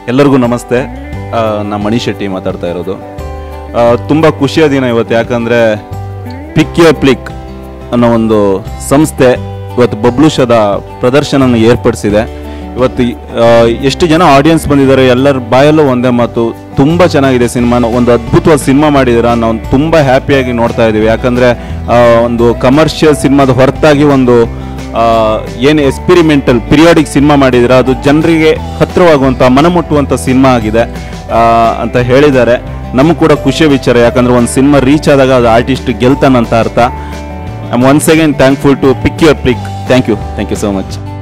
ಎಲ್ಲರಿಗೂ ನಮಸ್ತೆ ಆ, ನಾ ಮಣಿ ಶೆಟ್ಟಿ ಮಾತಾಡ್ತಾ ಇರೋದು ತುಂಬ ಖುಷಿಯ ದಿನ ಇವತ್ತು ಯಾಕಂದರೆ ಪಿಕ್ ಯರ್ ಪ್ಲಿಕ್ ಅನ್ನೋ ಒಂದು ಸಂಸ್ಥೆ ಇವತ್ತು ಬಬ್ಲುಷದ ಪ್ರದರ್ಶನನ ಏರ್ಪಡಿಸಿದೆ ಇವತ್ತು ಆ, ಎಷ್ಟು ಜನ ಆಡಿಯನ್ಸ್ ಬಂದಿದ್ದಾರೆ ಎಲ್ಲರ ಬಾಯಲ್ಲೂ ಒಂದೇ ಮಾತು ತುಂಬ ಚೆನ್ನಾಗಿದೆ ಸಿನಿಮಾ ಒಂದು ಅದ್ಭುತವಾದ ಸಿನಿಮಾ ಮಾಡಿದ್ದೀರಾ ನಾವು ತುಂಬ ಹ್ಯಾಪಿಯಾಗಿ ನೋಡ್ತಾ ಇದ್ದೀವಿ ಯಾಕಂದರೆ ಒಂದು ಕಮರ್ಷಿಯಲ್ ಸಿನಿಮಾದ ಹೊರತಾಗಿ ಒಂದು ಏನು ಎಕ್ಸ್ಪಿರಿಮೆಂಟಲ್ ಪಿರಿಯಾಡಿಕ್ ಸಿನಿಮಾ ಮಾಡಿದ್ರೆ ಅದು ಜನರಿಗೆ ಹತ್ತಿರವಾಗುವಂಥ ಮನಮುಟ್ಟುವಂಥ ಸಿನಿಮಾ ಆಗಿದೆ ಆ, ಅಂತ ಹೇಳಿದ್ದಾರೆ ನಮಗೂ ಕೂಡ ಖುಷಿಯ ವಿಚಾರ ಯಾಕಂದ್ರೆ ಒಂದು ಸಿನಿಮಾ ರೀಚ್ ಆದಾಗ ಅದು ಆರ್ಟಿಸ್ಟ್ ಗೆಲ್ತಾನಂತ ಅರ್ಥ I once again thankful to pick your pick thank you thank you so much